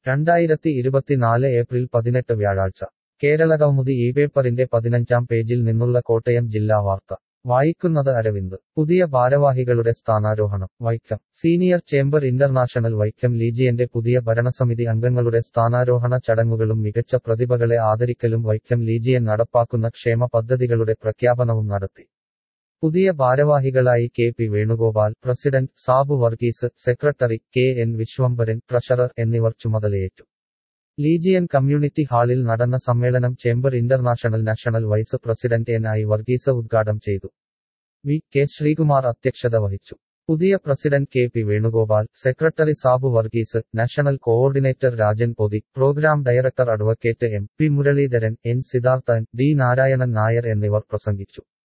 രണ്ടായിരത്തി ഇരുപത്തിനാല് ഏപ്രിൽ പതിനെട്ട് വ്യാഴാഴ്ച കേരളകൗമുദി ഈ പേപ്പറിന്റെ പതിനഞ്ചാം പേജിൽ നിന്നുള്ള കോട്ടയം ജില്ലാ വാർത്ത വായിക്കുന്നത് അരവിന്ദ് പുതിയ ഭാരവാഹികളുടെ സ്ഥാനാരോഹണം Vaikom senior chamber international Vaikom ലീജിയന്റെ പുതിയ ഭരണസമിതി അംഗങ്ങളുടെ സ്ഥാനാരോഹണ ചടങ്ങുകളും മികച്ച പ്രതിഭകളെ ആദരിക്കലും വൈക്കം ലീജിയൻ നടപ്പാക്കുന്ന ക്ഷേമ പദ്ധതികളുടെ പ്രഖ്യാപനവും നടത്തി പുതിയ ഭാരവാഹികളായി K P Venugopal president Sabu Varghese secretary K N Vishwambharan treasurer എന്നിവർ ചുമതലയേറ്റു ലീജിയൻ കമ്മ്യൂണിറ്റി ഹാളിൽ നടന്ന സമ്മേളനം chamber international national vice president N I Varghese ഉദ്ഘാടനം ചെയ്തു വി കെ ശ്രീകുമാർ അധ്യക്ഷത വഹിച്ചു പുതിയ president K P Venugopal secretary Sabu Varghese national coordinator Rajan Pothi program director advocate M P Muraleedharan N Siddharthan D Narayanan Nair എന്നിവർ പ്രസംഗിച്ചു